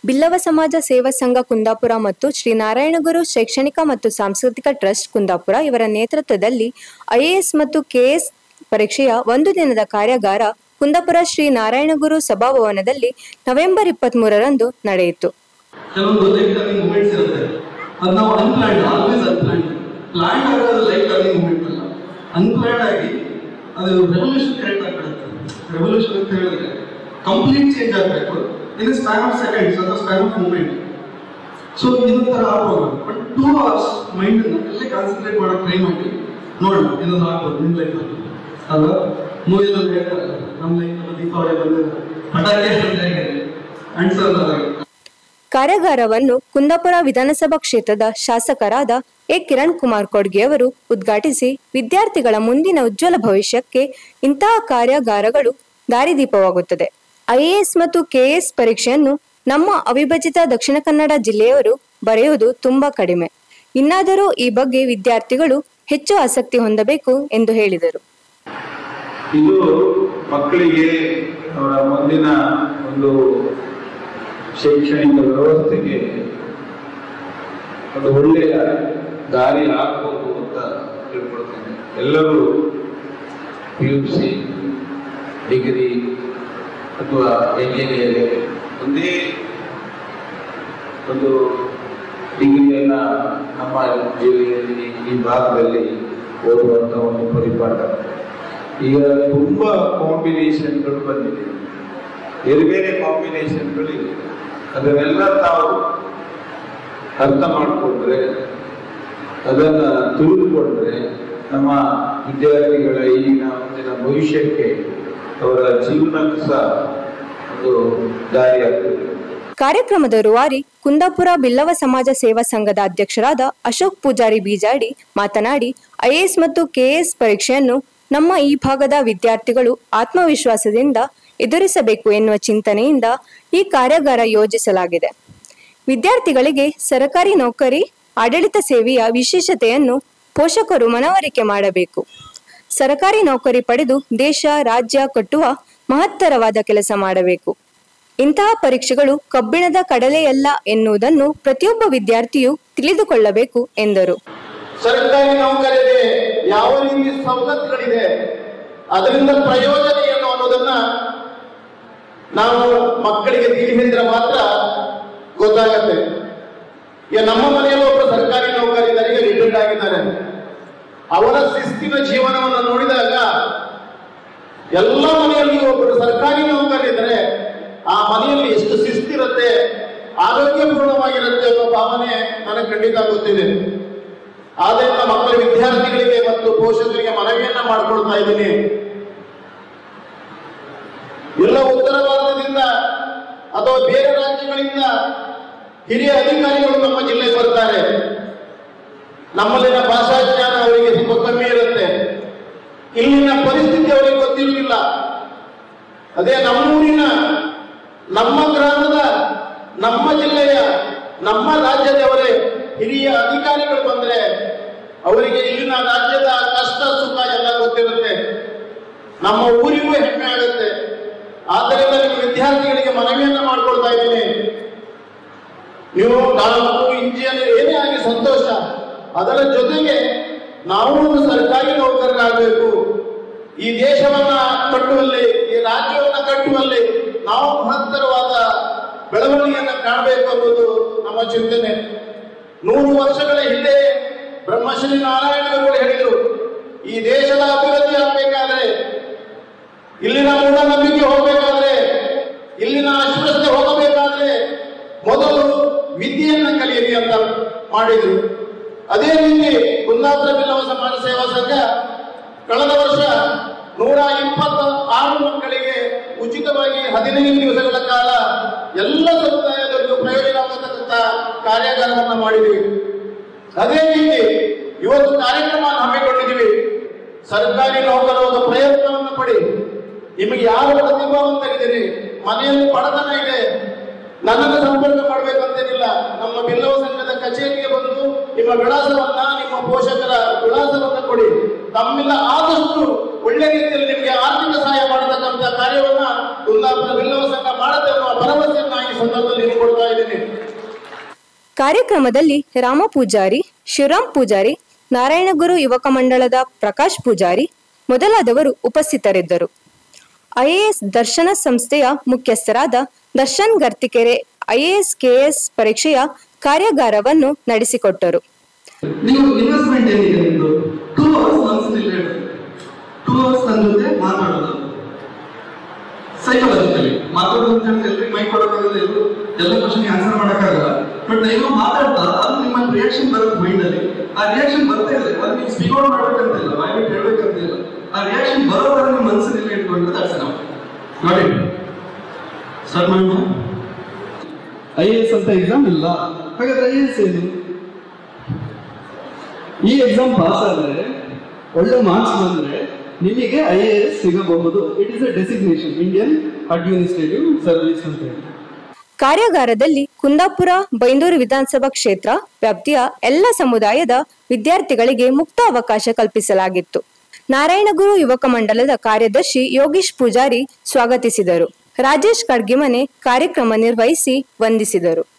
ಬಿಲ್ಲವ ಸಮಾಜ ಸೇವಾ ಸಂಘ ಕುಂದಾಪುರ ಮತ್ತು ಶ್ರೀ ನಾರಾಯಣಗುರು ಶೈಕ್ಷಣಿಕ ಮತ್ತು ಸಾಂಸ್ಕೃತಿಕ ಟ್ರಸ್ಟ್ ಕುಂದಾಪುರ ಇವರ ನೇತೃತ್ವದಲ್ಲಿ ಐಎಎಸ್ ಮತ್ತು ಕೆಎಸ್ ಪರೀಕ್ಷೆಯ ಒಂದು ದಿನದ ಕಾರ್ಯಾಗಾರ ಕುಂದಾಪುರ ಶ್ರೀ ನಾರಾಯಣಗುರು ಸಭಾಭವನದಲ್ಲಿ ನವೆಂಬರ್ ಇಪ್ಪತ್ತ್ ಮೂರರಂದು ನಡೆಯಿತು ಕೆಲವೊಂದು ಲೈಫ್ ಟರ್ನಿಂಗ್ ಮೂಮೆಂಟ್ಸ್ ಇರುತ್ತೆ ಅದು ನಾವು ಅನ್ಪ್ಲಾನ್ಡ್ ಆಲ್ವೇಸ್ ಅನ್ಪ್ಲಾನ್ಡ್ ಪ್ಲಾನ್ ಆಗೋದು ಲೈಫ್ ಟರ್ನಿಂಗ್ ಮೂಮೆಂಟ್ ಅಲ್ಲ ಅನ್ಪ್ಲಾನ್ಡ್ ಆಗಿ ಅದು ರೆವಲ್ಯೂಷನ್ ಕರೆಕ್ಟ್ ಆಗಿಬಿಡುತ್ತೆ ರೆವಲ್ಯೂಷನ್ ಅಂತ ಹೇಳಿದ್ರೆ ಕಂಪ್ಲೀಟ್ ಚೇಂಜ್ ಆಗಬೇಕು ಇನ್ ಸ್ಪ್ಯಾನ್ ಆಫ್ ಸೆಕೆಂಡ್ಸ್ ಅಥವಾ ಸ್ಪ್ಯಾನ್ ಆಫ್ ಮೂಮೆಂಟ್ ಸೊ ಇದೊಂಥರ ಆಗ್ಬೋದು ಬಟ್ ಟೂ ಅವರ್ಸ್ ಮೈಂಡ್ ಅಲ್ಲೇ ಕಾನ್ಸಂಟ್ರೇಟ್ ಮಾಡಕ್ ಟ್ರೈ ಮಾಡಿ ನೋಡೋಣ ಇದೊಂದು ಆಗ್ಬೋದು ನಿಮ್ಮ ಲೈಫಲ್ಲಿ ಅಲ್ವಾ ಮೂವಿಯಲ್ಲಿ ಹೇಳ್ತಾರೆ ನಮ್ಮ ಲೈಫಲ್ಲಿ ದೀಪಾವಳಿ ಬಂದಿದೆ ಪಟಾಕಿ ಅನ್ಸಲ್ಲ ಕಾರ್ಯಾಗಾರವನ್ನು ಕುಂದಾಪುರ ವಿಧಾನಸಭಾ ಕ್ಷೇತ್ರದ ಶಾಸಕರಾದ ಎ ಕಿರಣ್ ಕುಮಾರ್ ಕೊಡ್ಗೆ ಅವರು ಉದ್ಘಾಟಿಸಿ ವಿದ್ಯಾರ್ಥಿಗಳ ಮುಂದಿನ ಉಜ್ವಲ ಭವಿಷ್ಯಕ್ಕೆ ಇಂತಹ ಕಾರ್ಯಾಗಾರಗಳು ದಾರಿದೀಪವಾಗುತ್ತದೆ ಐಎಎಸ್ ಮತ್ತು ಕೆಎಎಸ್ ಪರೀಕ್ಷೆಯನ್ನು ನಮ್ಮ ಅವಿಭಜಿತ ದಕ್ಷಿಣ ಕನ್ನಡ ಜಿಲ್ಲೆಯವರು ಬರೆಯುವುದು ತುಂಬಾ ಕಡಿಮೆ ಇನ್ನಾದರೂ ಈ ಬಗ್ಗೆ ವಿದ್ಯಾರ್ಥಿಗಳು ಹೆಚ್ಚು ಆಸಕ್ತಿ ಹೊಂದಬೇಕು ಎಂದು ಹೇಳಿದರು ಇದು ಮಕ್ಕಳಿಗೆ ಅವರ ಮುಂದಿನ ಒಂದು ಶೈಕ್ಷಣಿಕ ವ್ಯವಸ್ಥೆಗೆ ಒಂದು ಒಳ್ಳೆಯ ದಾರಿ ಆಗ್ಬೋದು ಅಂತ ತಿಳ್ಕೊಳ್ತೇನೆ ಎಲ್ಲರೂ ಪಿ ಯು ಸಿ ಡಿಗ್ರಿ ಅಥವಾ ಎಂಜಿನಿಯರಿಂಗ್ ಒಂದೇ ಒಂದು ಡಿಗ್ರಿಯನ್ನ ನಮ್ಮ ಜಿಲ್ಲೆಯಲ್ಲಿ ಈ ಭಾಗದಲ್ಲಿ ಓದುವಂತ ಒಂದು ಪರಿಪಾಠ ಈಗ ತುಂಬಾ ಕಾಂಬಿನೇಷನ್ಗಳು ಬಂದಿದೆ ಬೇರೆ ಬೇರೆ ಕಾಂಬಿನೇಷನ್ಗಳಿವೆ ಅದನ್ನೆಲ್ಲ ತಾವು ಅರ್ಥ ಮಾಡಿಕೊಂಡ್ರೆ ಅದನ್ನ ತಿಳಿದುಕೊಂಡ್ರೆ ನಮ್ಮ ವಿದ್ಯಾರ್ಥಿಗಳ ಈಗಿನ ಮುಂದಿನ ಭವಿಷ್ಯಕ್ಕೆ ಅವರ ಜೀವನಕ್ಕೆ ಸಹ ಒಂದು ದಾರಿ ಆಗ್ತದೆ ಕಾರ್ಯಕ್ರಮದ ರೂವಾರಿ ಕುಂದಾಪುರ ಬಿಲ್ಲವ ಸಮಾಜ ಸೇವಾ ಸಂಘದ ಅಧ್ಯಕ್ಷರಾದ ಅಶೋಕ್ ಪೂಜಾರಿ ಬೀಜಾಡಿ ಮಾತನಾಡಿ ಐಎಎಸ್ ಮತ್ತು ಕೆಎಎಸ್ ಪರೀಕ್ಷೆಯನ್ನು ನಮ್ಮ ಈ ಭಾಗದ ವಿದ್ಯಾರ್ಥಿಗಳು ಆತ್ಮವಿಶ್ವಾಸದಿಂದ ಎದುರಿಸಬೇಕು ಎನ್ನುವ ಚಿಂತನೆಯಿಂದ ಈ ಕಾರ್ಯಾಗಾರ ಯೋಜಿಸಲಾಗಿದೆ ವಿದ್ಯಾರ್ಥಿಗಳಿಗೆ ಸರಕಾರಿ ನೌಕರಿ ಆಡಳಿತ ಸೇವೆಯ ವಿಶೇಷತೆಯನ್ನು ಪೋಷಕರು ಮನವರಿಕೆ ಮಾಡಬೇಕು ಸರಕಾರಿ ನೌಕರಿ ಪಡೆದು ದೇಶ ರಾಜ್ಯ ಕಟ್ಟುವ ಮಹತ್ತರವಾದ ಕೆಲಸ ಮಾಡಬೇಕು ಇಂತಹ ಪರೀಕ್ಷೆಗಳು ಕಬ್ಬಿಣದ ಕಡಲೆಯಲ್ಲ ಎನ್ನುವುದನ್ನು ಪ್ರತಿಯೊಬ್ಬ ವಿದ್ಯಾರ್ಥಿಯು ತಿಳಿದುಕೊಳ್ಳಬೇಕು ಎಂದರು ಸರ್ಕಾರಿ ನೌಕರಿಗೆ ಯಾವ ರೀತಿ ಸವಲತ್ತುಗಳಿದೆ ಅದರಿಂದ ಪ್ರಯೋಜನ ಏನು ಅನ್ನೋದನ್ನ ನಾವು ಮಕ್ಕಳಿಗೆ ತಿಳಿಸಿದ್ರೆ ಮಾತ್ರ ಗೊತ್ತಾಗತ್ತೆ ಈಗ ನಮ್ಮ ಮನೆಯಲ್ಲಿ ಒಬ್ಬರು ಸರ್ಕಾರಿ ನೌಕರಿದ್ದಾರೆ ರಿಟೈರ್ಡ್ ಆಗಿದ್ದಾರೆ ಅವರ ಶಿಸ್ತಿನ ಜೀವನವನ್ನು ನೋಡಿದಾಗ ಎಲ್ಲ ಮನೆಯಲ್ಲಿ ಒಬ್ಬರು ಸರ್ಕಾರಿ ನೌಕರಿದ್ರೆ ಆ ಮನೆಯಲ್ಲಿ ಎಷ್ಟು ಶಿಸ್ತಿರುತ್ತೆ ಆರೋಗ್ಯಪೂರ್ಣವಾಗಿರುತ್ತೆ ಅನ್ನೋ ಭಾವನೆ ನನಗೆ ಖಂಡಿತ ಗೊತ್ತಿದೆ ಆದ್ದರಿಂದ ಮಕ್ಕಳ ವಿದ್ಯಾರ್ಥಿಗಳಿಗೆ ಮತ್ತು ಪೋಷಕರಿಗೆ ಮನವಿಯನ್ನ ಮಾಡಿಕೊಳ್ತಾ ಇದ್ದೀನಿ ಎಲ್ಲ ಉತ್ತರ ಭಾರತದಿಂದ ಅಥವಾ ಬೇರೆ ರಾಜ್ಯಗಳಿಂದ ಹಿರಿಯ ಅಧಿಕಾರಿಗಳು ನಮ್ಮ ಜಿಲ್ಲೆಗೆ ಬರ್ತಾರೆ ನಮ್ಮಲ್ಲಿನ ಭಾಷಾ ಜ್ಞಾನ ಅವರಿಗೆ ಸ್ವಲ್ಪ ಕಮ್ಮಿ ಇರುತ್ತೆ ಇಲ್ಲಿನ ಪರಿಸ್ಥಿತಿ ಅವರಿಗೆ ಗೊತ್ತಿರಲಿಲ್ಲ ಅದೇ ನಮ್ಮೂರಿನ ನಮ್ಮ ಗ್ರಾಮದ ನಮ್ಮ ಜಿಲ್ಲೆಯ ನಮ್ಮ ರಾಜ್ಯದವರೇ ಹಿರಿಯ ಅಧಿಕಾರಿಗಳು ಬಂದ್ರೆ ಅವರಿಗೆ ಇಲ್ಲಿನ ರಾಜ್ಯದ ಕಷ್ಟ ಸುಖ ಎಲ್ಲ ಗೊತ್ತಿರುತ್ತೆ ನಮ್ಮ ಊರಿಗೂ ಹೆಮ್ಮೆ ಆಗುತ್ತೆ ಆದ್ದರಿಂದ ನಿಮ್ಮ ವಿದ್ಯಾರ್ಥಿಗಳಿಗೆ ಮನವಿಯನ್ನ ಮಾಡ್ಕೊಳ್ತಾ ಇದ್ದೀನಿ ನೀವು ಡಾಕ್ಟರ್ ಇಂಜಿನಿಯರ್ ಏನೇ ಆಗಿ ಸಂತೋಷ ಅದರ ಜೊತೆಗೆ ನಾವು ಒಂದು ಸರ್ಕಾರಿ ನೌಕರರಾಗಬೇಕು ಈ ದೇಶವನ್ನ ಕಟ್ಟುವಲ್ಲಿ ಈ ರಾಜ್ಯವನ್ನ ಕಟ್ಟುವಲ್ಲಿ ನಾವು ಮಹತ್ತರವಾದ ಬೆಳವಣಿಗೆಯನ್ನ ಕಾಣಬೇಕು ಅನ್ನೋದು ನಮ್ಮ ಚಿಂತನೆ ನೂರು ವರ್ಷಗಳ ಹಿಂದೆ ಬ್ರಹ್ಮಶ್ರೀ ನಾರಾಯಣಗಳು ಹೇಳಿದರು ಈ ದೇಶದ ಅಭಿವೃದ್ಧಿ ಆಗಬೇಕಾದ್ರೆ ಇಲ್ಲಿನ ಮೂಢನಂಬಿಕೆ ಹೋಗಬೇಕಾದ್ರೆ ಇಲ್ಲಿನ ಅಸ್ಪೃಶ್ಯತೆ ಹೋಗಬೇಕಾದ್ರೆ ಮೊದಲು ವಿದ್ಯೆಯನ್ನ ಕಲಿಯಿರಿ ಅಂತ ಮಾಡಿದ್ರು ಅದೇ ರೀತಿ ಕುಂದಾಪುರ ಬಿಲ್ಲವ ಸಮಾಜ ಸೇವಾ ಸಂಘ ಕಳೆದ ವರ್ಷ ನೂರ ಇಪ್ಪತ್ತ ಆರು ಮಕ್ಕಳಿಗೆ ಉಚಿತವಾಗಿ ಹದಿನೈದು ದಿವಸಗಳ ಕಾಲ ಎಲ್ಲ ಸಮುದಾಯದವರಿಗೂ ಪ್ರಯೋಜನ ಆಗತಕ್ಕಂಥ ಕಾರ್ಯಾಗಾರವನ್ನ ಮಾಡಿದ್ವಿ ಅದೇ ರೀತಿ ಇವತ್ತು ಕಾರ್ಯಕ್ರಮ ಹಮ್ಮಿಕೊಂಡಿದ್ದೀವಿ ಸರ್ಕಾರಿ ನೌಕರರ ಪ್ರಯತ್ನವನ್ನು ಪಡಿ ನಿಮಗೆ ಯಾರು ಪ್ರತಿಭಾವಂತರಿದ್ದೀರಿ ಮನೆಯಲ್ಲಿ ಬಡತನ ಇದೆ ನನ್ನನ್ನು ಸಂಪರ್ಕ ಮಾಡ್ಬೇಕಂತೇನಿಲ್ಲ ನಮ್ಮ ಬಿಲ್ಲವ ಸಂಘದ ಕಚೇರಿಗೆ ಬಂದು ನಿಮ್ಮ ವಿಳಾಸವನ್ನ ನಿಮ್ಮ ಪೋಷಕರ ವಿಳಾಸವನ್ನ ಕೊಡಿ ತಮ್ಮಿಂದ ಆದಷ್ಟು ಒಳ್ಳೆ ರೀತಿಯಲ್ಲಿ ನಿಮಗೆ ಆರ್ಥಿಕ ಸಹಾಯ ಮಾಡತಕ್ಕಂಥ ಕಾರ್ಯವನ್ನ ಕುಂದಾಪುರ ಬಿಲ್ಲವ ಸಂಘ ಮಾಡುತ್ತೆ ಅನ್ನುವ ಭರವಸೆಯನ್ನ ಈ ಸಂದರ್ಭದಲ್ಲಿ ನೀವು ಕೊಡ್ತಾ ಇದ್ದೀನಿ ಕಾರ್ಯಕ್ರಮದಲ್ಲಿ ರಾಮ ಪೂಜಾರಿ ಶಿವರಾಮ್ ಪೂಜಾರಿ ನಾರಾಯಣಗುರು ಯುವಕ ಮಂಡಳದ ಪ್ರಕಾಶ್ ಪೂಜಾರಿ ಮೊದಲಾದವರು ಉಪಸ್ಥಿತರಿದ್ದರು ಐಎಎಸ್ ದರ್ಶನ ಸಂಸ್ಥೆಯ ಮುಖ್ಯಸ್ಥರಾದ ದರ್ಶನ್ ಗರ್ತಿಕೆರೆ ಐಎಎಸ್ ಕೆಎಸ್ ಪರೀಕ್ಷೆಯ ಕಾರ್ಯಾಗಾರವನ್ನು ನಡೆಸಿಕೊಟ್ಟರು ನೀವು ಇನ್ವೆಸ್ಟ್ಮೆಂಟ್ ಏನಿದೆ ನಿಮ್ದು ಟೂ ಅವರ್ಸ್ ಮನ್ಸಿನ ಇಲ್ಲೇ ಟೂ ಅವರ್ಸ್ ನನ್ನ ಜೊತೆ ಮಾತಾಡೋದು ಸೈಕಾಲಜಿಕಲಿ ಮಾತಾಡೋದು ಅಂತ ಹೇಳಿದ್ರೆ ಎಲ್ರಿಗೆ ಮೈಕ್ ಕೊಡೋಕ್ಕಾಗಲ್ಲ ಎಲ್ಲರೂ ಎಲ್ಲ ಕ್ವಶನ್ಗೆ ಆನ್ಸರ್ ಮಾಡೋಕ್ಕಾಗಲ್ಲ ಬಟ್ ನೀವು ಮಾತಾಡ್ತಾ ಅದು ನಿಮ್ಮ ರಿಯಾಕ್ಷನ್ ಬರುತ್ತೆ ಮೈಂಡ್ ಅಲ್ಲಿ ಆ ರಿಯಾಕ್ಷನ್ ಬರ್ತಾ ಇದೆ ಅದು ನೀವು ಸ್ಪೀಕ್ ಔಟ್ ಮಾಡ್ಬೇಕಂತಿಲ್ಲ ಬಾಯ್ಬಿಟ್ಟು ಹೇಳ್ಬೇಕಂತಿಲ್ಲ ಆ ರಿಯಾಕ್ಷನ್ ಬರೋ ತರ ನಿಮ್ಮ ಮನಸ್ಸಿನಲ್ಲಿ ಇಟ್ಕೊಂಡು ದಟ್ಸ್ ನಾವು ನೋಡಿ ಸ್ಟಾರ್ಟ್ ಮಾಡೋಣ ಐ ಎ ಎಸ್ ಅಂತ ಎಕ್ಸಾಮ್ ಇಲ್ಲ ಹಾಗಾದ್ರೆ ಐ ಎ ಎಸ್ ಏನು ಈ ಎಕ್ಸಾಮ್ ಪಾಸ್ ಆದ್ರೆ ಒಳ್ಳೆ ಮಾರ್ಕ್ಸ್ ಬಂದ್ರೆ ನಿಮಗೆ ಐ ಎ ಎಸ್ ಸಿಗಬಹುದು it is a designation Indian administrative service ಅಂತ ಹೇಳಿ ಕಾರ್ಯಾಗಾರದಲ್ಲಿ ಕುಂದಾಪುರ ಬೈಂದೂರು ವಿಧಾನಸಭಾ ಕ್ಷೇತ್ರ ವ್ಯಾಪ್ತಿಯ ಎಲ್ಲ ಸಮುದಾಯದ ವಿದ್ಯಾರ್ಥಿಗಳಿಗೆ ಮುಕ್ತ ಅವಕಾಶ ಕಲ್ಪಿಸಲಾಗಿತ್ತು ನಾರಾಯಣಗುರು ಯುವಕ ಮಂಡಲದ ಕಾರ್ಯದರ್ಶಿ ಯೋಗೀಶ್ ಪೂಜಾರಿ ಸ್ವಾಗತಿಸಿದರು ರಾಜೇಶ್ ಕಡ್ಗಿಮನೆ ಕಾರ್ಯಕ್ರಮ ನಿರ್ವಹಿಸಿ ವಂದಿಸಿದರು